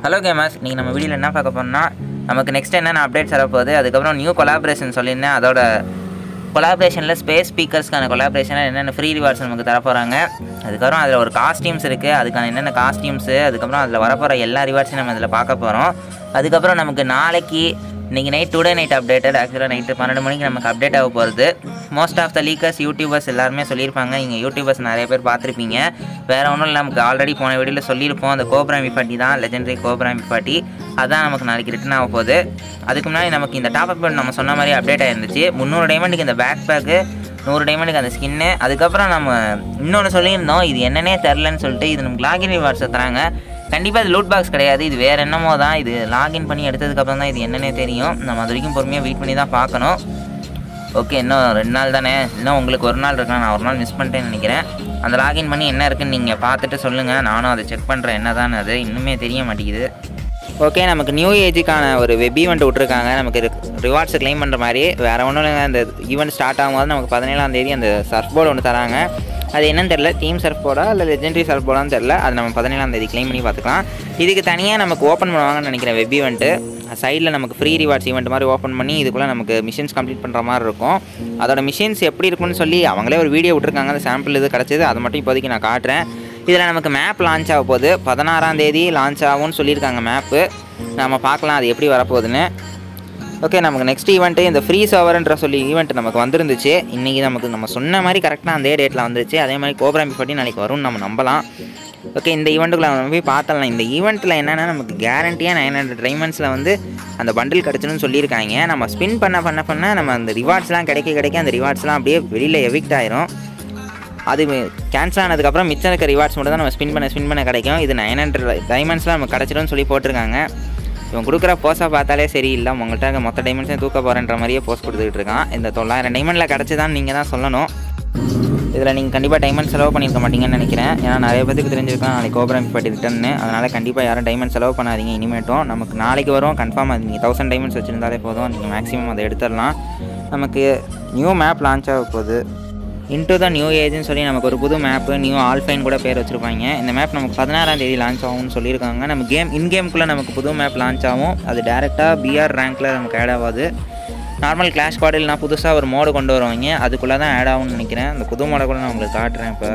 hello gamers நீங்கள் நம்ம வீடியோவில் என்ன பார்க்க போறோம்னா நமக்கு நெக்ஸ்ட் என்னென்ன அப்டேட்ஸ் வரப்போகுது அதுக்கப்புறம் நியூ கொலாபரேஷன் சொல்லியிருந்தேன் அதோட கொலாபரேஷனில் ஸ்பேஸ் ஸ்பீக்கர்ஸ்க்கான கொலாபரேஷனில் என்னென்ன ஃப்ரீ ரிவார்ட்ஸ் நமக்கு தர போகிறாங்க அதுக்கப்புறம் அதில் ஒரு காஸ்டியூம்ஸ் இருக்குது அதுக்கான என்னென்ன காஸ்டியூம்ஸு அதுக்கப்புறம் அதில் வரப்போகிற எல்லா ரிவார்ட்ஸையும் நம்ம இதில் பார்க்க போகிறோம் அதுக்கப்புறம் நமக்கு நாளைக்கு இன்றைக்கி நைட் டுடே நைட் அப்டேட்டட் ஆக்சுவலாக நைட்டு பன்னெண்டு மணிக்கு நமக்கு அப்டேட் ஆக போகிறது most of the leakers YouTubers எல்லாருமே சொல்லியிருப்பாங்க நீங்கள் யூடியூபர்ஸ் நிறைய பேர் பார்த்துருப்பீங்க வேறு ஒன்றும் இல்லை நமக்கு ஆல்ரெடி போன வீடியோவில் சொல்லியிருப்போம் அந்த கோப்ராமி பாட்டி தான் லெஜெண்டரி கோப்ராமி பாட்டி அதான் நமக்கு நாளைக்கு ரிட்டன் ஆக போகுது அதுக்கு முன்னாடி நமக்கு இந்த டாப் அப் நம்ம சொன்ன மாதிரி அப்டேட் ஆயிருந்துச்சு முந்நூறு டைமண்டுக்கு இந்த பேக் பேக்கு நூறு டைமண்டுக்கு அந்த ஸ்கின்னு அதுக்கப்புறம் நம்ம இன்னொன்று சொல்லியிருந்தோம் இது என்னன்னே தெரிலன்னு சொல்லிட்டு இது நமக்கு லாகின் ரிவார்ட்ஸை தராங்க கண்டிப்பாக இது லூட் பாக்ஸ் கிடையாது இது வேறு என்னமோ தான் இது லாகின் பண்ணி எடுத்ததுக்கப்புறம் தான் இது என்னன்னே தெரியும் நம்ம அது வரைக்கும் பொறுமையாக வெயிட் பண்ணி தான் பார்க்கணும் ஓகே இன்னும் ரெண்டு நாள் தானே இன்னும் உங்களுக்கு ஒரு நாள் இருக்கலாம் நான் ஒரு நாள் மிஸ் பண்ணிட்டேன்னு நினைக்கிறேன் அந்த லாகின் பண்ணி என்ன இருக்குன்னு நீங்கள் பார்த்துட்டு சொல்லுங்கள் நானும் அதை செக் பண்ணுறேன் என்ன தான் அது இன்னுமே தெரிய மாட்டேங்குது ஓகே நமக்கு நியூ ஏஜுக்கான ஒரு வெப் ஈவெண்ட் விட்ருக்காங்க நமக்கு ரிவார்ட்ஸ் க்ளைம் பண்ணுற மாதிரி வேறு ஒன்றும் இல்லைங்க அந்த ஈவெண்ட் ஸ்டார்ட் ஆகும்போது நமக்கு பதினேழாம் தேதி அந்த சர்ஃப் போர்டு ஒன்று தராங்க அது என்னன்னு தெரில டீம் சர்ஃப் போர்டா இல்லை லெஜெண்டரி சர்ஃப் போர்டான்னு தெரில அது நம்ம பதினேழாம் தேதி க்ளைம் பண்ணி பார்த்துக்கலாம் இதுக்கு தனியாக நமக்கு ஓப்பன் பண்ணுவாங்கன்னு நினைக்கிறேன் வெப் ஈவெண்ட்டு சைடில் நமக்கு ஃப்ரீ ரிவார்ட்ஸ் ஈவெண்ட் மாதிரி ஓப்பன் பண்ணி இதுக்குள்ளே நமக்கு மிஷின்ஸ் கம்ப்ளீட் பண்ணுற மாதிரி இருக்கும் அதோட மிஷின்ஸ் எப்படி இருக்கும்னு சொல்லி அவங்களே ஒரு வீடியோ விட்ருக்காங்க அந்த சாம்பிள் இது கிடச்சிது அதை மட்டும் இப்போதைக்கு நான் காட்டுறேன் இதில் நமக்கு மேப் லான்ச் ஆக போகுது பதினாறாம் தேதி லான்ச் ஆகும்னு சொல்லியிருக்காங்க மேப்பு நம்ம பார்க்கலாம் அது எப்படி வரப்போகுதுன்னு ஓகே நமக்கு நெக்ஸ்ட் ஈவெண்ட்டு இந்த ஃப்ரீ சவர்ன்ற சொல்லி ஈவெண்ட் நமக்கு வந்துருந்துச்சு இன்றைக்கி நமக்கு நம்ம சொன்ன மாதிரி கரெக்டாக அதே டேட்டில் வந்துருச்சு அதே மாதிரி கோபுரம் பட்டி நாளைக்கு வரும்னு நம்ம நம்பலாம் ஓகே இந்த ஈவெண்ட்டுக்குள்ள நம்ம போய் பார்த்தலாம் இந்த ஈவெண்ட்டில் என்னென்னா நமக்கு கேரண்டியாக நைன் ஹண்ட்ரட் டைமண்ட்ஸில் வந்து அந்த பண்டில் கிடச்சுன்னு சொல்லியிருக்காங்க நம்ம ஸ்பின் பண்ண பண்ண பண்ண நம்ம அந்த ரிவார்ட்ஸ்லாம் கிடைக்க கிடைக்க அந்த ரிவார்ட்ஸ்லாம் அப்படியே வெளியில் எவிக்ட் ஆயிரும் அது கேன்சல் ஆனதுக்கப்புறம் மிச்சம் இருக்க ரிவார்ட்ஸ் மட்டும் தான் நம்ம ஸ்பின் பண்ண ஸ்பின் பண்ண கிடைக்கும் இது நைன் ஹண்ட்ரட் டைமண்ட்ஸ்லாம் நமக்கு கிடச்சிடும்னு சொல்லி போட்டிருக்காங்க இவன் கொடுக்குற போஸை பார்த்தாலே சரியில்லை உங்கள்கிட்ட இருக்க மொத்த டைமண்ட்ஸையும் தூக்க போகிறன்ற மாதிரியே போஸ் கொடுத்துக்கிட்டு இருக்கான் இந்த தொள்ளாயிரம் டைமண்டில் கிடச்சிதான் நீங்கள் தான் சொல்லணும் இதில் நீங்கள் கண்டிப்பாக டைமண்ட் செலவு பண்ணியிருக்க மாட்டீங்கன்னு நினைக்கிறேன் ஏன்னா நிறைய பேருக்கு தெரிஞ்சிருக்கலாம் நாளைக்கு கோபுரம் பட்டி ரிட்டர்னு அதனால் கண்டிப்பாக யாரும் டைமண்ட் செலவு பண்ணாதீங்க இனிமேட்டும் நமக்கு நாளைக்கு வரும் கன்ஃபார்ம் அது நீங்கள் தௌசண்ட் டைமண்ட்ஸ் வச்சுருந்தாலே போதும் நீங்கள் மேக்ஸிமம் அதை எடுத்துடலாம் நமக்கு நியூ மேப் லான்ச் ஆக போகுது இன்டு த நியூ ஏஜ்னு சொல்லி நமக்கு ஒரு புது மேப்பு நியூ ஆல்ஃபைன் கூட பேர் வச்சுருப்பாங்க இந்த மேப் நமக்கு பதினாறாம் தேதி லான்ச் ஆகும்னு சொல்லியிருக்காங்க நம்ம கேம் இன் கேமுக்குள்ளே நமக்கு புது மேப் லான்ச் ஆகும் அது டேரெக்டாக பிஆர் ரேங்க்கில் நமக்கு ஆட் ஆகாது நார்மல் கிளாஷ் கார்டில் நான் புதுசாக ஒரு மோடு கொண்டு வருவாங்க அதுக்குள்ளே தான் ஆட் ஆகும்னு நினைக்கிறேன் அந்த புது மோடை கூட நான் உங்களுக்கு காட்டுறேன் இப்போ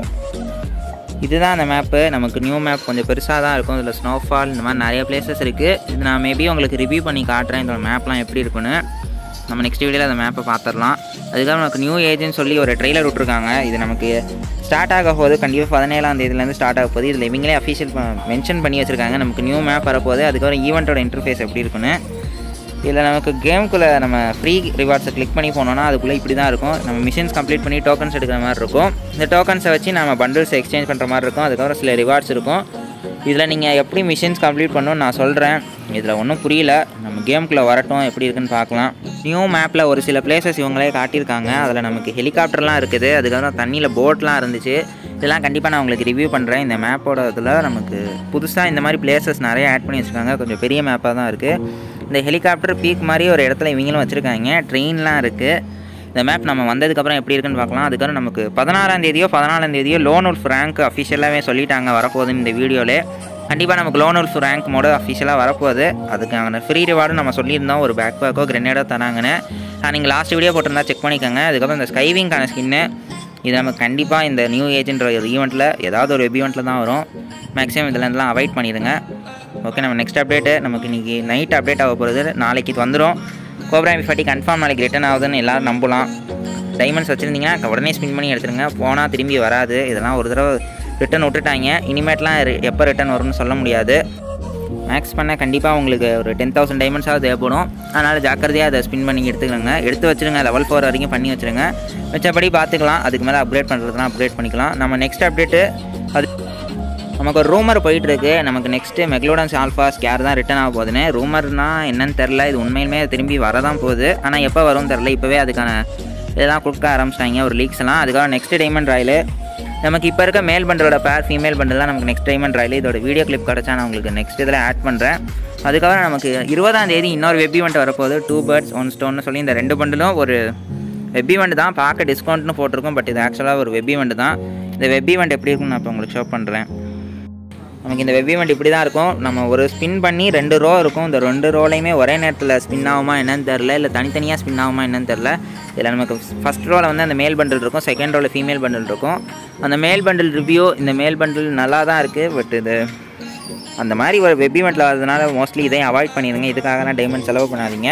இதுதான் அந்த மேப்பு நமக்கு நியூ மேப் கொஞ்சம் பெருசாக தான் இருக்கும் இதில் ஸ்னோஃபால் இந்த மாதிரி நிறைய பிளேசஸ் இருக்குது இது நான் மேபி உங்களுக்கு ரிவ்யூ பண்ணி காட்டுறேன் இதோட மேப்லாம் எப்படி இருக்குன்னு நம்ம நெக்ஸ்ட் வீடியோவில் அந்த மேப்பை பார்த்துடலாம் அதுக்கப்புறம் நமக்கு நியூ ஏஜ்னு சொல்லி ஒரு ட்ரெய்லர் விட்ருக்காங்க இது நமக்கு ஸ்டார்ட் ஆக போகுது கண்டிப்பாக பதினேழாம் தேதியிலேருந்து ஸ்டார்ட் ஆக போகுது இதில் இவங்களே அஃபிஷியல் மென்ஷன் பண்ணி வச்சுருக்காங்க நமக்கு நியூ மேப் வரப்போகுது அதுக்கப்புறம் ஈவெண்ட்டோட இன்டர்ஃபேஸ் எப்படி இருக்குன்னு இதில் நமக்கு கேமுக்குள்ளே நம்ம ஃப்ரீ ரிவார்ட்ஸை கிளிக் பண்ணி போனோம்னா அதுக்குள்ளே இப்படி தான் இருக்கும் நம்ம மிஷின்ஸ் கம்ப்ளீட் பண்ணி டோக்கன்ஸ் எடுக்கிற மாதிரி இருக்கும் இந்த டோக்கன்ஸை வச்சு நம்ம பண்டில்ஸ் எக்ஸ்சேஞ்ச் பண்ணுற மாதிரி இருக்கும் அதுக்கப்புறம் சில ரிவார்ட்ஸ் இருக்கும் இதில் நீங்கள் எப்படி மிஷின்ஸ் கம்ப்ளீட் பண்ணணும்னு நான் சொல்கிறேன் இதில் ஒன்றும் புரியல நம்ம கேமுக்குள்ளே வரட்டும் எப்படி இருக்குன்னு பார்க்கலாம் நியூ மேப்பில் ஒரு சில பிளேசஸ் இவங்களே காட்டியிருக்காங்க அதில் நமக்கு ஹெலிகாப்டர்லாம் இருக்குது அதுக்கப்புறம் தண்ணியில் போட்லாம் இருந்துச்சு இதெல்லாம் கண்டிப்பாக நான் உங்களுக்கு ரிவ்யூ பண்ணுறேன் இந்த மேப்போட இதில் நமக்கு புதுசாக இந்த மாதிரி பிளேசஸ் நிறைய ஆட் பண்ணி வச்சுருக்காங்க கொஞ்சம் பெரிய மேப்பாக தான் இருக்குது இந்த ஹெலிகாப்டர் பீக் மாதிரி ஒரு இடத்துல இவங்களும் வச்சுருக்காங்க ட்ரெயின்லாம் இருக்குது இந்த மேப் நம்ம வந்ததுக்கப்புறம் எப்படி இருக்குன்னு பார்க்கலாம் அதுக்கப்புறம் நமக்கு பதினாறாம் தேதியோ பதினாலாம் தேதியோ லோன் உல்ஃப் ரேங்க் அஃபிஷியலாகவே சொல்லிட்டாங்க வரப்போகுதுன்னு இந்த வீடியோவில் கண்டிப்பாக நமக்கு லோன் உல்ஃப் ரேங்க் மோடு அஃபிஷியலாக வரப்போகுது அதுக்கான ஃப்ரீ ரிவார்டும் நம்ம சொல்லியிருந்தோம் ஒரு பேக் பேக்கோ கிரெனேடோ தராங்கன்னு நீங்கள் லாஸ்ட் வீடியோ போட்டிருந்தா செக் பண்ணிக்கோங்க அதுக்கப்புறம் இந்த ஸ்கைவிங்கான ஸ்கின்னு இது நமக்கு கண்டிப்பாக இந்த நியூ ஏஜென்ற ஒரு ஈவெண்ட்டில் ஏதாவது ஒரு வெப் ஈவெண்ட்டில் தான் வரும் மேக்ஸிமம் இதில் இருந்தெல்லாம் அவாய்ட் பண்ணிடுங்க ஓகே நம்ம நெக்ஸ்ட் அப்டேட்டு நமக்கு இன்றைக்கி நைட் அப்டேட் ஆக போகிறது நாளைக்கு இது வந்துடும் கோப்ரா ஃபார்ட்டி கன்ஃபார்ம் நாளைக்கு ரிட்டன் ஆகுதுன்னு எல்லோரும் நம்பலாம் டைமண்ட்ஸ் வச்சுருந்தீங்கன்னா உடனே ஸ்பின் பண்ணி எடுத்துருங்க போனால் திரும்பி வராது இதெல்லாம் ஒரு தடவை ரிட்டன் விட்டுட்டாங்க இனிமேட்லாம் எப்போ ரிட்டன் வரும்னு சொல்ல முடியாது மேக்ஸ் பண்ண கண்டிப்பாக உங்களுக்கு ஒரு டென் தௌசண்ட் டைமண்ட்ஸாவது தேவைப்படும் அதனால் ஜாக்கிரதையாக அதை ஸ்பின் பண்ணி எடுத்துக்கோங்க எடுத்து வச்சுருங்க லெவல் ஃபோர் வரைக்கும் பண்ணி வச்சுருங்க மிச்சப்படி பார்த்துக்கலாம் அதுக்கு மேலே அப்கிரேட் பண்ணுறதுலாம் அப்கிரேட் பண்ணிக்கலாம் நம்ம நெக்ஸ்ட் அப்டேட்டு அது நமக்கு ஒரு ரூமர் போயிட்டுருக்கு நமக்கு நெக்ஸ்ட்டு மெக்லோடன்ஸ் ஆல்ஃபா ஸ்கேர் தான் ரிட்டன் ஆக போகுதுன்னு ரூமர்னா என்னன்னு தெரில இது உண்மையிலுமே திரும்பி வரதான் போகுது ஆனால் எப்போ வரும்னு தெரில இப்போவே அதுக்கான இதெல்லாம் கொடுக்க ஆரம்பிச்சிட்டாங்க ஒரு லீக்ஸ் எல்லாம் அதுக்காக நெக்ஸ்ட் டைமண்ட் ராயில் நமக்கு இப்போ இருக்க மேல் பண்டலோட பேர் ஃபீமேல் பண்டில் தான் நமக்கு நெக்ஸ்ட் டைமண்ட் ராயில் இதோட வீடியோ கிளிப் கிடச்சா நான் உங்களுக்கு நெக்ஸ்ட் இதில் ஆட் பண்ணுறேன் அதுக்கப்புறம் நமக்கு இருபதாம் தேதி இன்னொரு வெப் ஈவெண்ட் வரப்போகுது டூ பேர்ட்ஸ் ஒன் ஸ்டோன்னு சொல்லி இந்த ரெண்டு பண்டிலும் ஒரு வெப் ஈவெண்ட் தான் பார்க்க டிஸ்கவுண்ட்னு போட்டிருக்கோம் பட் இது ஆக்சுவலாக ஒரு வெப் ஈவெண்ட் தான் இந்த வெப் ஈவெண்ட் எப்படி இருக்குன்னு நான் இப்போ உங்களுக்கு ஷோ பண்ணுறேன் நமக்கு இந்த வெப் ஈவெண்ட் இப்படி தான் இருக்கும் நம்ம ஒரு ஸ்பின் பண்ணி ரெண்டு ரோ இருக்கும் இந்த ரெண்டு ரோலையுமே ஒரே நேரத்தில் ஸ்பின் ஆகுமா என்னன்னு தெரில இல்லை தனித்தனியாக ஸ்பின் ஆகுமா என்னன்னு தெரில இதில் நமக்கு ஃபஸ்ட் ரோவில் வந்து அந்த மேல் பண்டில் இருக்கும் செகண்ட் ரோவில் ஃபீமேல் பண்டில் இருக்கும் அந்த மேல் பண்டில் ரிவ்யூ இந்த மேல் பண்டில் நல்லா தான் இருக்குது பட் இது அந்த மாதிரி ஒரு வெப் ஈவெண்ட்டில் வரதுனால மோஸ்ட்லி இதையும் அவாய்ட் பண்ணிடுங்க இதுக்காகலாம் டைமண்ட் செலவு பண்ணாதீங்க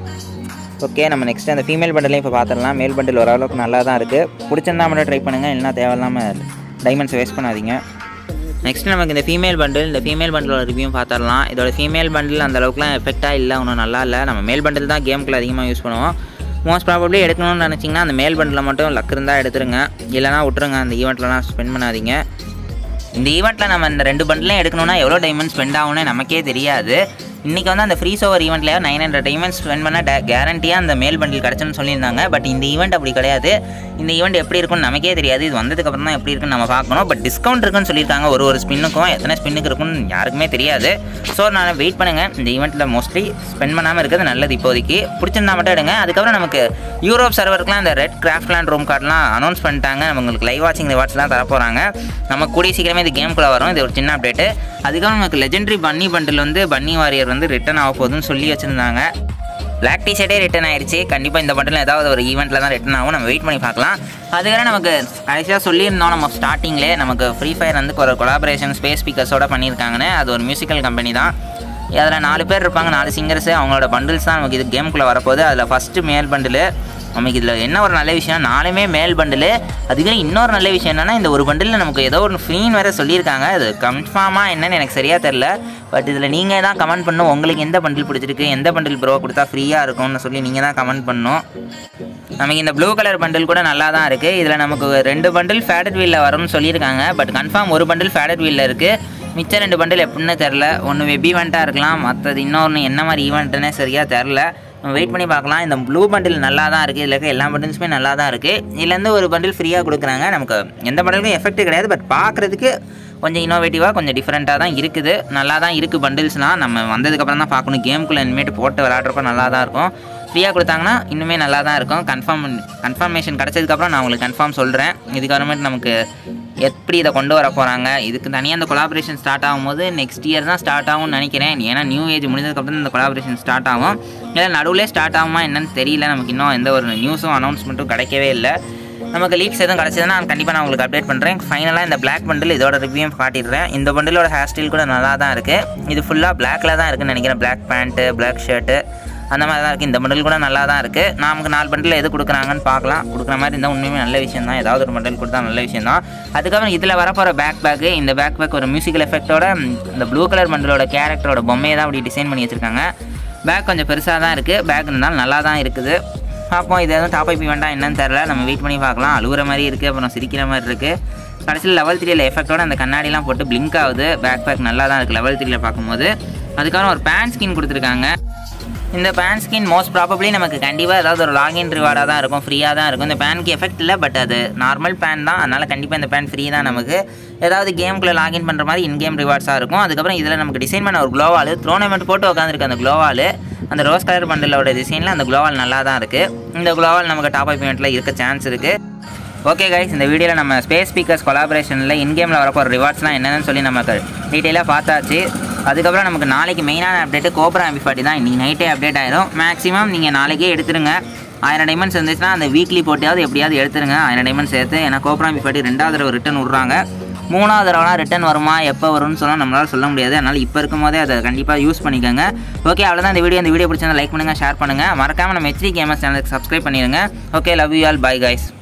ஓகே நம்ம நெக்ஸ்ட் அந்த ஃபீமேல் பண்டிலையும் இப்போ பார்த்துடலாம் மேல் பண்டில் ஓரளவுக்கு நல்லா தான் இருக்குது பிடிச்சிருந்தா மட்டும் ட்ரை பண்ணுங்கள் இல்லைனா தேவையில்லாமல் டைமண்ட்ஸ் வேஸ்ட் பண்ணாதீங்க நெக்ஸ்ட் நமக்கு இந்த ஃபீமேல் பண்டில் இந்த ஃபீமேல் பண்டிலோட ரிவ்யூ பார்த்துடலாம் இதோட ஃபீமேல் பண்டில் அந்த அளவுக்குலாம் எஃபெக்டாக இல்லை ஒன்றும் நல்லா இல்லை நம்ம மேல் பண்டில் தான் கேமுக்குள்ள அதிகமாக யூஸ் பண்ணுவோம் மோஸ்ட் ப்ராபப்ளி எடுக்கணும்னு நினச்சிங்கன்னா அந்த மேல் பண்டில் மட்டும் லக் இருந்தால் எடுத்துருங்க இல்லைனா விட்டுருங்க அந்த ஈவெண்ட்லலாம் ஸ்பெண்ட் பண்ணாதீங்க இந்த ஈவெண்ட்டில் நம்ம இந்த ரெண்டு பண்டிலையும் எடுக்கணும்னா எவ்வளோ டைமண்ட் ஸ்பெண்ட் ஆகும்னு நமக்கே தெரியாது இன்றைக்கி வந்து அந்த ஃப்ரீ ஓவர் ஈவெண்ட்லேயே நைன் ஹண்ட்ரட் டைமண்ட் ஸ்பெண்ட் பண்ண கேரண்டியாக அந்த மேல் பண்டில் கிடச்சுன்னு சொல்லியிருந்தாங்க பட் இந்த ஈவெண்ட் அப்படி கிடையாது இந்த ஈவெண்ட் எப்படி இருக்கும்னு நமக்கே தெரியாது இது வந்ததுக்கப்புறம் தான் எப்படி இருக்குன்னு நம்ம பார்க்கணும் பட் டிஸ்கவுண்ட் இருக்குன்னு சொல்லியிருக்காங்க ஒரு ஒரு ஸ்பின்னுக்கும் எத்தனை ஸ்பின்னுக்கு இருக்குன்னு யாருக்குமே தெரியாது ஸோ நான் வெயிட் பண்ணுங்கள் இந்த ஈவெண்ட்டில் மோஸ்ட்லி ஸ்பெண்ட் பண்ணாமல் இருக்கிறது நல்லது இப்போதைக்கு பிடிச்சிருந்தா மட்டும் எடுங்க அதுக்கப்புறம் நமக்கு யூரோப் சர்வருக்குலாம் இந்த ரெட் கிராஃப்ட்லேண்ட் ரூம் கார்டெலாம் அனௌன்ஸ் பண்ணிட்டாங்க உங்களுக்கு லைவ் வாட்சிங் ரிவார்ட்ஸ்லாம் தர போகிறாங்க நம்ம கூடிய சீக்கிரமே இது கேமுக்குள்ளே வரும் இது ஒரு சின்ன அப்டேட்டு அதுக்கப்புறம் நமக்கு லெஜெண்டரி பன்னி பண்டில் வந்து பன்னி வாரியர் வந்து ரிட்டன் ஆக போகுதுன்னு சொல்லி வச்சுருந்தாங்க பிளாக் டிஷர்ட்டே ரிட்டன் ஆயிடுச்சு கண்டிப்பாக இந்த பண்டில் ஏதாவது ஒரு ஈவெண்ட்டில் தான் ரிட்டன் ஆகும் நம்ம வெயிட் பண்ணி பார்க்கலாம் அதுக்கப்புறம் நமக்கு கடைசியாக சொல்லியிருந்தோம் நம்ம ஸ்டார்டிங்லேயே நமக்கு ஃப்ரீ ஃபயர் வந்து ஒரு கொலாபரேஷன் ஸ்பேஸ் ஸ்பீக்கர்ஸோட பண்ணியிருக்காங்கன்னு அது ஒரு மியூசிக்கல் கம்பெனி தான் அதில் நாலு பேர் இருப்பாங்க நாலு சிங்கர்ஸு அவங்களோட பண்டில்ஸ் தான் நமக்கு இது கேமுக்குள்ளே வரப்போகுது அதில் ஃபஸ்ட்டு மேல் பண்டில் நமக்கு இதில் என்ன ஒரு நல்ல விஷயம் நாலுமே மேல் பண்டில் அதுக்கப்புறம் இன்னொரு நல்ல விஷயம் என்னென்னா இந்த ஒரு பண்டிலில் நமக்கு ஏதோ ஒரு ஃப்ரீன்னு வேறு சொல்லியிருக்காங்க அது கன்ஃபார்மாக என்னன்னு எனக்கு சரியாக தெரில பட் இதில் நீங்கள் தான் கமெண்ட் பண்ணணும் உங்களுக்கு எந்த பண்டில் பிடிச்சிருக்கு எந்த பண்டில் ப்ரோ கொடுத்தா ஃப்ரீயாக இருக்கும்னு சொல்லி நீங்கள் தான் கமெண்ட் பண்ணணும் நமக்கு இந்த ப்ளூ கலர் பண்டில் கூட நல்லா தான் இருக்குது இதில் நமக்கு ரெண்டு பண்டில் ஃபேடட் வீலில் வரும்னு சொல்லியிருக்காங்க பட் கன்ஃபார்ம் ஒரு பண்டில் ஃபேடட் வீலில் இருக்குது மிச்சம் ரெண்டு பண்டில் எப்படின்னு தெரில ஒன்று வெப் ஈவெண்ட்டாக இருக்கலாம் மற்றது இன்னொன்று என்ன மாதிரி ஈவெண்ட்டுன்னே சரியாக தெரில நம்ம வெயிட் பண்ணி பார்க்கலாம் இந்த ப்ளூ பண்டில் நல்லா தான் இருக்குது இதில் இருக்க எல்லா பண்டில்ஸுமே நல்லா தான் இருக்குது இதுலேருந்து ஒரு பண்டில் ஃப்ரீயாக கொடுக்குறாங்க நமக்கு எந்த பண்டிலுக்கும் எஃபெக்ட் கிடையாது பட் பார்க்குறதுக்கு கொஞ்சம் இன்னோவேட்டிவாக கொஞ்சம் டிஃப்ரெண்ட்டாக தான் இருக்குது நல்லா தான் இருக்குது பண்டில்ஸ்லாம் நம்ம வந்ததுக்கப்புறம் தான் பார்க்கணும் கேமுக்குள்ளே இனிமேட்டு போட்டு விளாட்றப்ப நல்லா தான் இருக்கும் ஃப்ரீயாக கொடுத்தாங்கன்னா இன்னுமே நல்லா தான் இருக்கும் கன்ஃபார்ம் கன்ஃபர்மேஷன் கிடச்சதுக்கப்புறம் நான் உங்களுக்கு கன்ஃபார்ம் சொல்கிறேன் இதுக்கப்புறமேட்டு நமக்கு எப்படி இதை கொண்டு வர போகிறாங்க இதுக்கு தனியாக அந்த கொலாபரேஷன் ஸ்டார்ட் ஆகும்போது நெக்ஸ்ட் இயர் தான் ஸ்டார்ட் ஆகும்னு நினைக்கிறேன் ஏன்னா நியூ ஏஜ் முடிஞ்சதுக்கப்புறம் இந்த கொலாபரேஷன் ஸ்டார்ட் ஆகும் இல்லை நடுவில் ஸ்டார்ட் ஆகுமா என்னன்னு தெரியல நமக்கு இன்னும் எந்த ஒரு நியூஸும் அனௌன்ஸ்மெண்ட்டும் கிடைக்கவே இல்லை நமக்கு லீக்ஸ் எதுவும் கிடச்சதுன்னா கண்டிப்பாக நான் உங்களுக்கு அப்டேட் பண்ணுறேன் ஃபைனலாக இந்த பிளாக் பண்டில் இதோட ரிவ்யூயும் காட்டிடுறேன் இந்த பண்டிலோட ஹேர் ஸ்டைல் கூட நல்லா தான் இருக்குது இது ஃபுல்லாக பிளாக்ல தான் இருக்குன்னு நினைக்கிறேன் பிளாக் பேண்ட்டு பிளாக் ஷர்ட்டு அந்த மாதிரி தான் இருக்குது இந்த பண்டில் கூட நல்லா தான் இருக்குது நமக்கு நாலு பண்டில் எது கொடுக்குறாங்கன்னு பார்க்கலாம் கொடுக்குற மாதிரி இருந்தால் உண்மையுமே நல்ல விஷயம் தான் ஏதாவது ஒரு பண்டில் கொடுத்தா நல்ல விஷயம் தான் அதுக்கப்புறம் இதில் வரப்போகிற பேக் பேக்கு இந்த பேக் பேக் ஒரு மியூசிக்கல் எஃபெக்ட்டோட இந்த ப்ளூ கலர் பண்டிலோட கேரக்டரோட பொம்மையை தான் அப்படி டிசைன் பண்ணி வச்சுருக்காங்க பேக் கொஞ்சம் பெருசாக தான் இருக்குது பேக் இருந்தாலும் நல்லா தான் இருக்குது பார்ப்போம் இது எதுவும் டாப் ஐபி வேண்டாம் என்னன்னு தெரில நம்ம வெயிட் பண்ணி பார்க்கலாம் அழுகுற மாதிரி இருக்குது அப்புறம் சிரிக்கிற மாதிரி இருக்குது கடைசியில் லெவல் த்ரீல எஃபெக்ட்டோட அந்த கண்ணாடிலாம் போட்டு பிளிங்க் ஆகுது பேக் பேக் நல்லா தான் இருக்குது லெவல் த்ரீல பார்க்கும்போது அதுக்கப்புறம் ஒரு பேண்ட் ஸ்கின் கொடுத்துருக்காங்க இந்த பேன் ஸ்கின் மோஸ்ட் ப்ராபப்ளி நமக்கு கண்டிப்பாக ஏதாவது ஒரு லாகின் ரிவார்டாக தான் இருக்கும் ஃப்ரீயாக தான் இருக்கும் இந்த பேனுக்கு எஃபெக்ட் இல்லை பட் அது நார்மல் பேன் தான் அதனால் கண்டிப்பாக இந்த பேன் ஃப்ரீ தான் நமக்கு ஏதாவது கேமுக்குள்ளே லாகின் பண்ணுற மாதிரி இன் கேம் ரிவார்ட்ஸாக இருக்கும் அதுக்கப்புறம் இதில் நமக்கு டிசைன் பண்ண ஒரு க்ளோவால் த்ரோனமெண்ட் போட்டு உட்காந்துருக்கு அந்த க்ளோவால் அந்த ரோஸ் கலர் பண்டலோட டிசைனில் அந்த க்ளோவால் நல்லா தான் இருக்குது இந்த க்ளோவால் நமக்கு டாப் அப் இவெண்ட்டில் இருக்க சான்ஸ் இருக்குது ஓகே கைஸ் இந்த வீடியோவில் நம்ம ஸ்பேஸ் ஸ்பீக்கர்ஸ் கொலாபரேஷனில் இன்கேமில் வரப்போகிற ரிவார்ட்ஸ்லாம் என்னென்னு சொல்லி நமக்கு டீட்டெயிலாக பார்த்தாச்சு அதுக்கப்புறம் நமக்கு நாளைக்கு மெயினான அப்டேட்டு கோப்ரா எம்பி ஃபார்ட்டி தான் இன்றைக்கி நைட்டே அப்டேட் ஆயிரும் மேக்ஸிமம் நீங்கள் நாளைக்கே எடுத்துருங்க ஆயிரம் டைமண்ட்ஸ் இருந்துச்சுன்னா அந்த வீக்லி போட்டியாவது எப்படியாவது எடுத்துருங்க ஆயிரம் டைமண்ட்ஸ் சேர்த்து ஏன்னா கோப்ரா எம்பி ஃபார்ட்டி ரெண்டாவது தடவை ரிட்டன் விட்றாங்க மூணாவது தடவை ரிட்டன் வருமா எப்போ வரும்னு சொன்னால் நம்மளால் சொல்ல முடியாது அதனால் இப்போ இருக்கும் போதே அதை கண்டிப்பாக யூஸ் பண்ணிக்கோங்க ஓகே அவ்வளோதான் இந்த வீடியோ இந்த வீடியோ பிடிச்சிருந்தா லைக் பண்ணுங்கள் ஷேர் பண்ணுங்கள் மறக்காமல் நம்ம ஹெச்டி கேமஸ் சேனலுக்கு சப்ஸ்கிரைப் பண்ணிடுங்க okay love you all bye guys